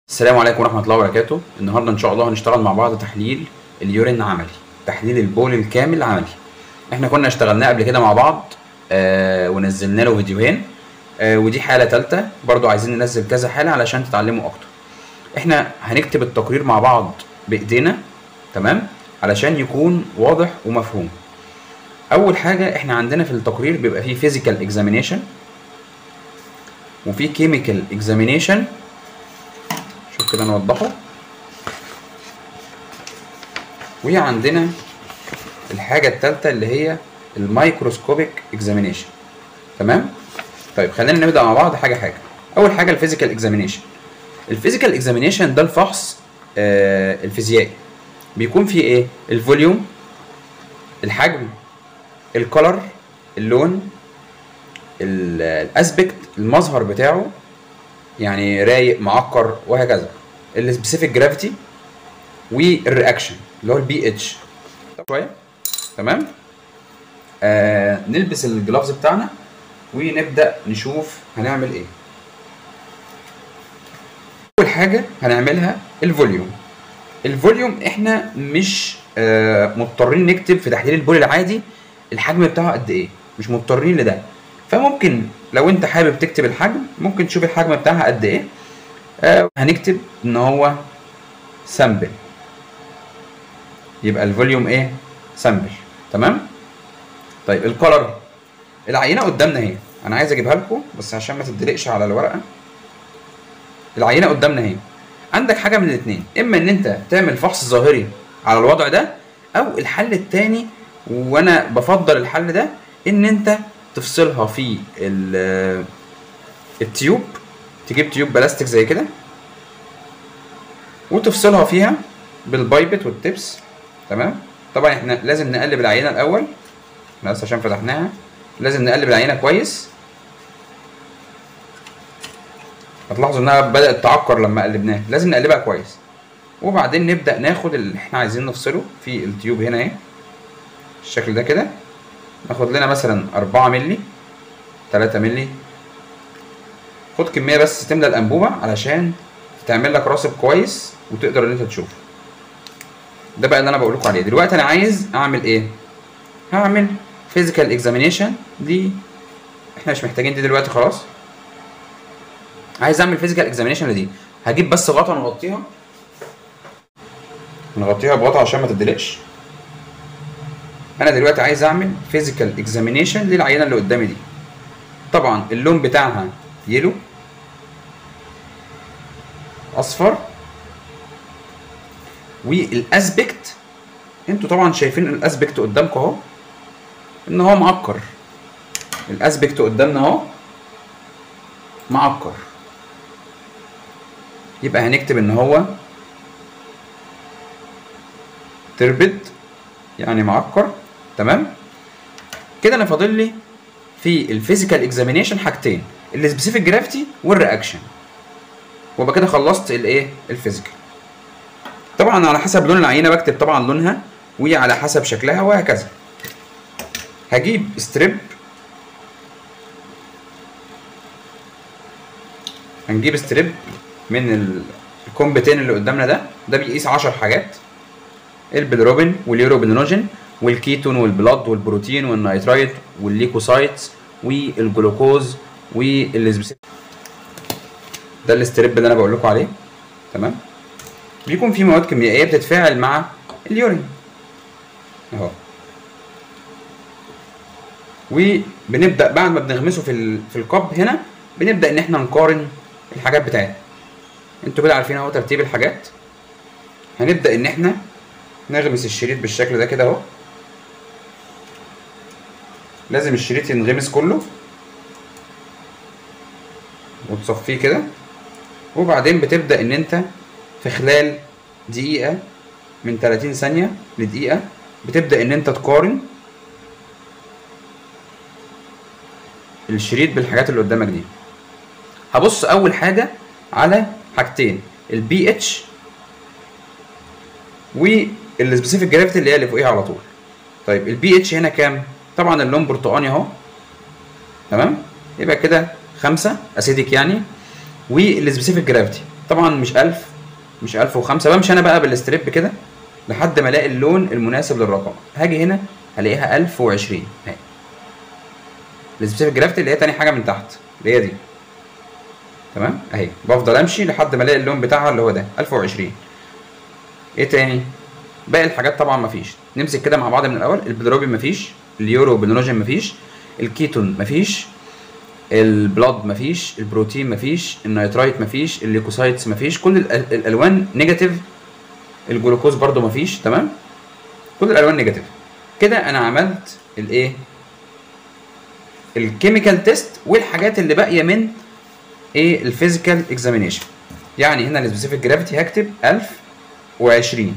السلام عليكم ورحمة الله وبركاته النهاردة إن شاء الله هنشتغل مع بعض تحليل اليورين عملي تحليل البول الكامل عملي احنا كنا اشتغلناه قبل كده مع بعض آه ونزلنا له فيديوهين آه ودي حالة تالتة برضو عايزين ننزل كذا حالة علشان تتعلموا أكتر احنا هنكتب التقرير مع بعض بإيدينا تمام علشان يكون واضح ومفهوم أول حاجة احنا عندنا في التقرير بيبقى فيه physical examination وفي chemical examination شوف كده نوضحه وعندنا الحاجة التالتة اللي هي الميكروسكوبيك اكزامينيشن تمام طيب خلينا نبدأ مع بعض حاجة حاجة أول حاجة الفيزيكال اكزامينيشن الفيزيكال اكزامينيشن ده الفحص آه الفيزيائي بيكون فيه ايه الفوليوم الحجم الكولر اللون الاسبكت المظهر بتاعه يعني رايق معكر وهكذا السبيسيفيك جرافيتي والرياكشن اللي هو البي اتش شويه تمام آه نلبس الجلافز بتاعنا ونبدا نشوف هنعمل ايه اول حاجه هنعملها الفوليوم الفوليوم احنا مش آه مضطرين نكتب في تحليل البول العادي الحجم بتاعه قد ايه مش مضطرين لده فممكن لو انت حابب تكتب الحجم ممكن تشوف الحجم بتاعها قد ايه آه هنكتب ان هو سامبل يبقى الفوليوم ايه سامبل تمام طيب الكولر العينه قدامنا اهي انا عايز اجيبها لكم بس عشان ما تدلقش على الورقه العينه قدامنا اهي عندك حاجه من الاثنين اما ان انت تعمل فحص ظاهري على الوضع ده او الحل الثاني وانا بفضل الحل ده ان انت تفصلها في التيوب تجيب تيوب بلاستيك زي كده وتفصلها فيها بالبايبت والتبس تمام طبعا احنا لازم نقلب العينه الاول بس عشان فتحناها لازم نقلب العينه كويس هتلاحظوا انها بدات تعكر لما قلبناها لازم نقلبها كويس وبعدين نبدا ناخد اللي احنا عايزين نفصله في التيوب هنا اهي الشكل ده كده ناخد لنا مثلا أربعة ملي تلاتة ملي خد كمية بس تملى الأنبوبة علشان تعمل لك راسب كويس وتقدر إن أنت تشوف ده بقى اللي أنا بقول لكم عليه دلوقتي أنا عايز أعمل إيه؟ هعمل فيزيكال اكزامينيشن دي إحنا مش محتاجين دي دلوقتي خلاص عايز أعمل فيزيكال اكزامينيشن دي هجيب بس غطا نغطيها نغطيها بغطا عشان ما تدلقش انا دلوقتي عايز اعمل فيزيكال اكزامينيشن للعينه اللي قدامي دي طبعا اللون بتاعها يلو اصفر والاسبكت انتوا طبعا شايفين الاسبكت قدامكم اهو ان هو معكر الاسبكت قدامنا اهو معكر يبقى هنكتب ان هو تربد يعني معكر تمام كده انا فاضل لي في الفيزيكال اكزامينيشن حاجتين السبيسيفيك جرافيتي والرياكشن وابقى كده خلصت الايه الفيزيكال طبعا على حسب لون العينه بكتب طبعا لونها وعلى حسب شكلها وهكذا هجيب ستريب هنجيب ستريب من الكومبتين اللي قدامنا ده ده بيقيس 10 حاجات البيلروبين واليوروبينولوجين والكيتون والبلاد والبروتين والنيترايت والليكوسايتس والجلوكوز والسبيسيفيك ده الاستريب اللي انا بقول لكم عليه تمام بيكون في مواد كيميائيه بتتفاعل مع اليورين اهو وبنبدا بعد ما بنغمسه في ال... في الكب هنا بنبدا ان احنا نقارن الحاجات بتاعتنا انتوا كده عارفين اهو ترتيب الحاجات هنبدا ان احنا نغمس الشريط بالشكل ده كده اهو لازم الشريط ينغمس كله وتصفيه كده وبعدين بتبدأ ان انت في خلال دقيقة من 30 ثانية لدقيقة بتبدأ ان انت تقارن الشريط بالحاجات اللي قدامك دي هبص اول حاجة على حاجتين البي اتش والسبيسيفيك جرافيتي اللي هي اللي فوقيها على طول طيب البي اتش هنا كام طبعا اللون برتقاني اهو تمام يبقى كده خمسة اسيديك يعني والسبيسيفيك جرافيتي طبعا مش 1000 مش 1005 بمشي انا بقى بالستريب كده لحد ما الاقي اللون المناسب للرقم هاجي هنا هلاقيها 1020 اهي السبيسيفيك جرافيتي اللي هي تاني حاجه من تحت اللي هي دي تمام اهي بفضل امشي لحد ما الاقي اللون بتاعها اللي هو ده 1020 ايه تاني باقي الحاجات طبعا مفيش نمسك كده مع بعض من الاول البلروبين مفيش اليورو بنروجين مفيش الكيتون مفيش البلاد مفيش البروتين مفيش النيترايت مفيش الليكوسايتس مفيش كل الأل- الالوان نيجاتيف الجلوكوز برضو مفيش تمام كل الالوان نيجاتيف كده انا عملت الايه الكيميكال تيست والحاجات اللي باقيه من ايه الفيزيكال اكزامينيشن يعني هنا السبيسيفيك جرافيتي هكتب 1020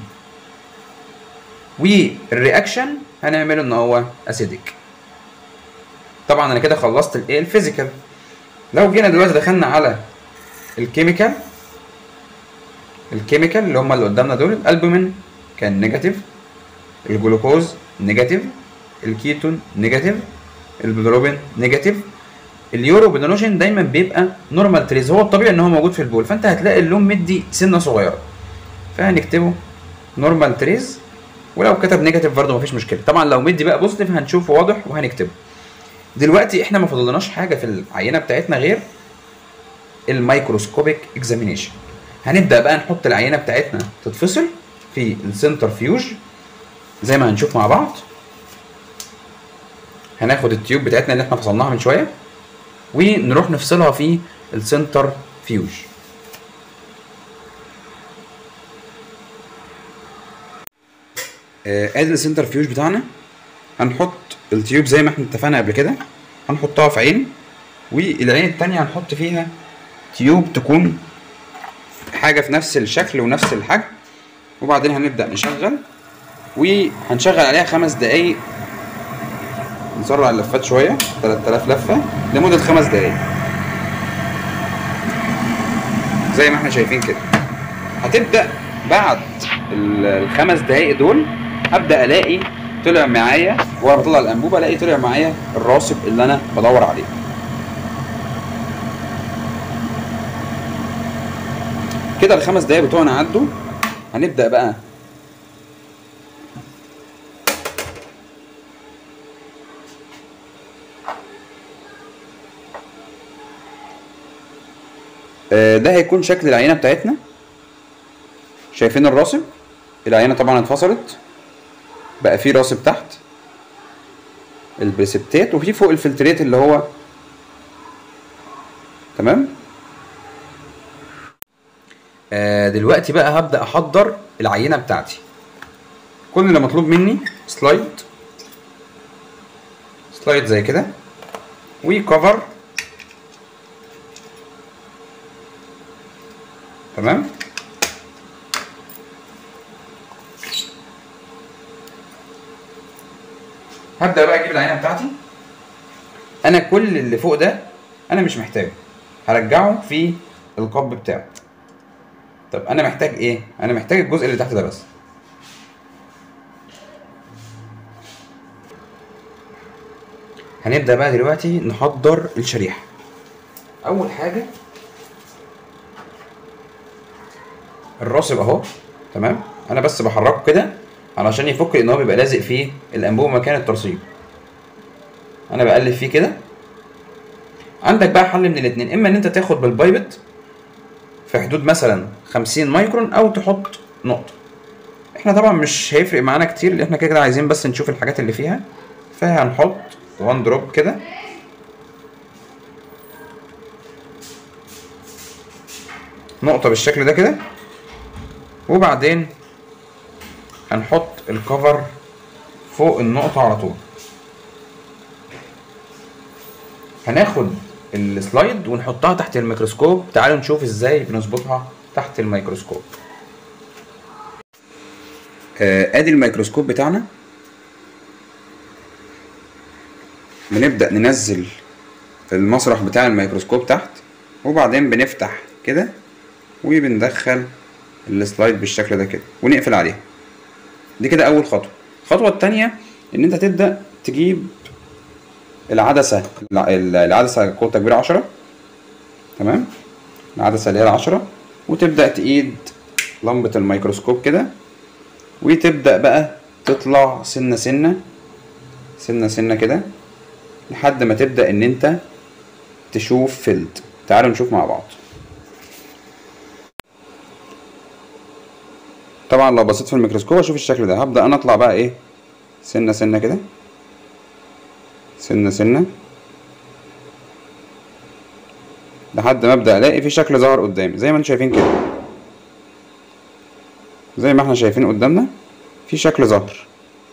والرياكشن هنعمله ان هو اسيديك طبعا انا كده خلصت الايه الفيزيكال لو جينا دلوقتي دخلنا على الكيميكال الكيميكال اللي هم اللي قدامنا دول الالبومين كان نيجاتيف الجلوكوز نيجاتيف الكيتون نيجاتيف البيلروبين نيجاتيف اليورو بنولوجين دايما بيبقى نورمال تريز هو الطبيعي ان هو موجود في البول فانت هتلاقي اللون مدي سنه صغيره فهنكتبه نورمال تريز ولو كتب نيجاتيف برضه مفيش مشكله طبعا لو مدي بقى بوزيتيف هنشوفه واضح وهنكتبه دلوقتي احنا ما فضلناش حاجه في العينه بتاعتنا غير الميكروسكوبيك اكزامينيشن هنبدا بقى نحط العينه بتاعتنا تتفصل في السنتر فيوج زي ما هنشوف مع بعض هناخد التيوب بتاعتنا اللي احنا فصلناها من شويه ونروح نفصلها في السنتر فيوج آه، ادي السنتر فيوج بتاعنا هنحط التيوب زي ما احنا اتفقنا قبل كده هنحطها في عين والعين التانية هنحط فيها تيوب تكون حاجة في نفس الشكل ونفس الحجم وبعدين هنبدأ نشغل وهنشغل عليها خمس دقايق نسرع اللفات شوية 3000 لفة لمدة خمس دقايق زي ما احنا شايفين كده هتبدأ بعد ال- الخمس دقايق دول هبدأ ألاقي طلع معايا وانا بطلع الأنبوبة ألاقي طلع معايا الراسب اللي أنا بدور عليه كده الخمس دقايق بتوعنا عدوا هنبدأ بقى آه، ده هيكون شكل العينة بتاعتنا شايفين الراسب العينة طبعا اتفصلت بقى في راسب تحت البريسبتات وفي فوق الفلتريت اللي هو تمام آه دلوقتي بقى هبدأ أحضر العينة بتاعتي كل اللي مطلوب مني سلايد سلايد زي كده وكفر تمام هبدأ بقى أجيب العينة بتاعتي أنا كل اللي فوق ده أنا مش محتاجه هرجعه في القب بتاعه طب أنا محتاج إيه؟ أنا محتاج الجزء اللي تحت ده بس هنبدأ بقى دلوقتي نحضر الشريحة أول حاجة الراسب اهو تمام انا بس بحركه كده علشان يفك لان هو بيبقى لازق فيه الانبوبه مكان الترسيب انا بقلب فيه كده عندك بقى حل من الاتنين اما ان انت تاخد بالبايبت في حدود مثلا 50 مايكرون او تحط نقطه احنا طبعا مش هيفرق معانا كتير لان احنا كده كده عايزين بس نشوف الحاجات اللي فيها فهنحط 1 دروب كده نقطه بالشكل ده كده وبعدين هنحط الكفر فوق النقطة على طول هناخد السلايد ونحطها تحت الميكروسكوب تعالوا نشوف ازاي بنظبطها تحت الميكروسكوب آه، ادي الميكروسكوب بتاعنا بنبدأ ننزل المسرح بتاع الميكروسكوب تحت وبعدين بنفتح كده وبندخل السلايد بالشكل ده كده ونقفل عليها دي كده اول خطوه الخطوه التانية ان انت تبدا تجيب العدسه الع- العدسه قوه تكبير 10 تمام العدسه اللي هي العشرة وتبدأ تقيد لمبة الميكروسكوب كده وتبدأ بقى تطلع سنة سنة سنة سنة كده لحد ما تبدأ إن أنت تشوف فيلد تعالوا نشوف مع بعض طبعا لو بصيت في الميكروسكوب اشوف الشكل ده هبدأ انا اطلع بقى ايه سنة سنة كده سنة سنة لحد ما ابدأ الاقي في شكل ظهر قدامي زي ما انتم شايفين كده زي ما احنا شايفين قدامنا في شكل ظهر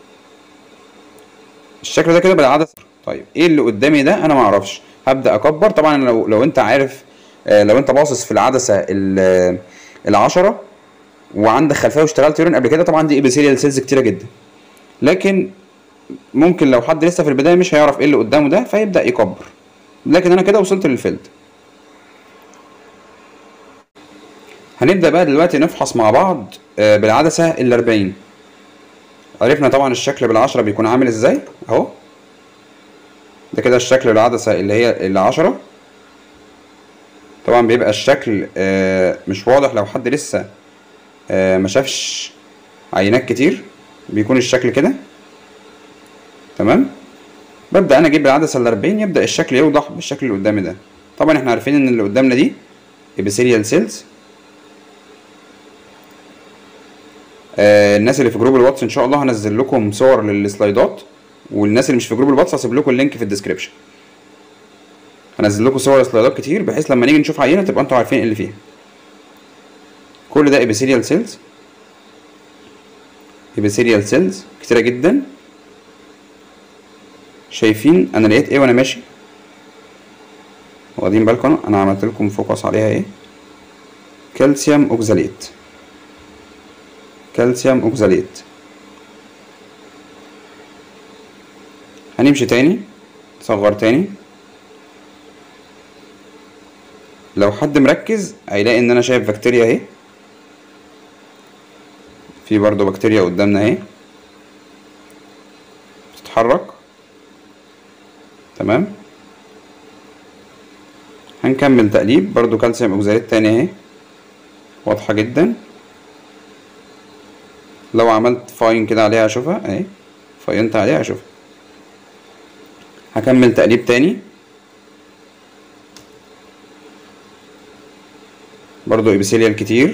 الشكل ده كده بالعدسة طيب ايه اللي قدامي ده انا ما اعرفش هبدأ اكبر طبعا لو لو انت عارف آه، لو انت باصص في العدسة ال- العشرة وعندك خلفيه واشتغلت يورين قبل كده طبعا دي ابيثيليال سيلز كتيره جدا لكن ممكن لو حد لسه في البدايه مش هيعرف ايه اللي قدامه ده فيبدا يكبر لكن انا كده وصلت للفيلد هنبدا بقى دلوقتي نفحص مع بعض آه، بالعدسه ال 40 عرفنا طبعا الشكل بالعشرة بيكون عامل ازاي اهو ده كده الشكل بالعدسه اللي هي ال 10 طبعا بيبقى الشكل آه، مش واضح لو حد لسه آه، ما شافش عينات كتير بيكون الشكل كده تمام ببدأ انا اجيب العدسة ال 40 يبدأ الشكل يوضح بالشكل اللي قدامي ده طبعا احنا عارفين ان اللي قدامنا دي ابيثيليال سيلز آه الناس اللي في جروب الواتس ان شاء الله هنزل لكم صور للسلايدات والناس اللي مش في جروب الواتس هسيب لكم اللينك في الديسكريبشن هنزل لكم صور سلايدات كتير بحيث لما نيجي نشوف عينة تبقى انتوا عارفين ايه اللي فيها كل ده ابيثيليال سيلز ابيثيليال سيلز كتيرة جدا شايفين انا لقيت ايه وانا ماشي واخدين بالكم انا عملت لكم فوكس عليها ايه كالسيوم اوكزاليت كالسيوم اوكزاليت هنمشي تاني صغر تاني لو حد مركز هيلاقي ان انا شايف بكتيريا اهي في برضو بكتيريا قدامنا اهي بتتحرك تمام هنكمل تقليب برضو كالسيوم اوكزاليت تاني اهي واضحة جدا لو عملت فاين كده عليها اشوفها اهي فاينت عليها اشوفها هكمل تقليب تاني برضو ابيثيليال كتير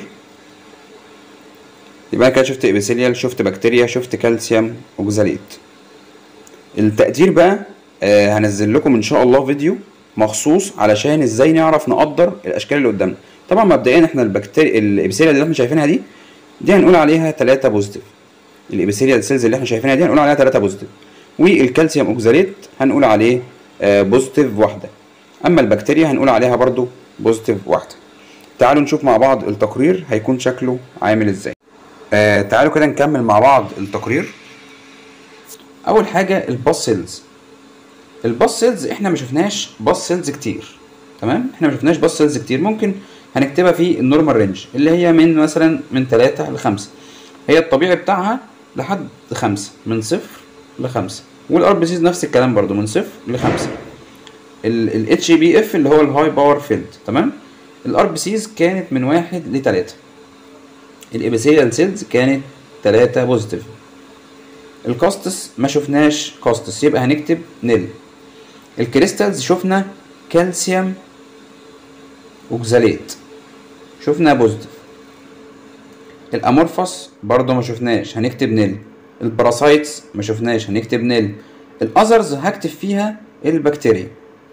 يبقى انا كده شفت ابيثيليال شفت بكتيريا شفت كالسيوم اوكزاليت التقدير بقى آه هنزل لكم ان شاء الله فيديو مخصوص علشان ازاي نعرف نقدر الاشكال اللي قدامنا طبعا مبدئيا احنا البكتيريا الابيثيليا اللي احنا شايفينها دي دي هنقول عليها 3 بوزيتيف الابيثيليال سيلز اللي احنا شايفينها دي هنقول عليها 3 بوزيتيف والكالسيوم اوكزاليت هنقول عليه آه بوزيتيف واحده اما البكتيريا هنقول عليها برضو بوزيتيف واحده تعالوا نشوف مع بعض التقرير هيكون شكله عامل ازاي آه تعالوا كده نكمل مع بعض التقرير اول حاجه الباس سيلز الباس سيلز احنا ما شفناش باس سيلز كتير تمام احنا ما شفناش باس سيلز كتير ممكن هنكتبها في النورمال رينج اللي هي من مثلا من 3 ل 5 هي الطبيعي بتاعها لحد 5 من صفر ل 5 والار بي سيز نفس الكلام برضو من صفر ل 5 الاتش بي اف اللي هو الهاي باور فيلد تمام الار بي سيز كانت من واحد لتلاتة الابيثيليال سيلز كانت تلاتة بوزيتيف الكاستس ما شفناش كاستس يبقى هنكتب نل الكريستالز شفنا كالسيوم اوكزاليت شفنا بوزيتيف الامورفوس برضو ما شفناش هنكتب نل الباراسايتس ما شفناش هنكتب نل الاذرز هكتب فيها البكتيريا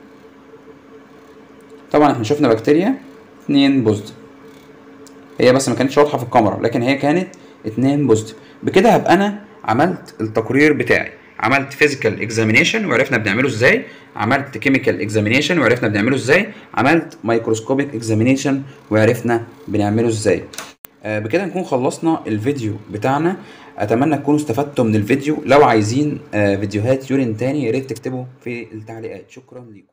طبعا احنا شفنا بكتيريا اتنين بوزيتيف هي بس ما كانتش واضحه في الكاميرا لكن هي كانت اتنين بوزيتيف بكده هبقى انا عملت التقرير بتاعي عملت فيزيكال اكزامينيشن وعرفنا بنعمله ازاي عملت كيميكال اكزامينيشن وعرفنا بنعمله ازاي عملت مايكروسكوبيك اكزامينيشن وعرفنا بنعمله ازاي آه بكده نكون خلصنا الفيديو بتاعنا اتمنى تكونوا استفدتوا من الفيديو لو عايزين آه فيديوهات يورين تاني يا ريت تكتبوا في التعليقات شكرا لكم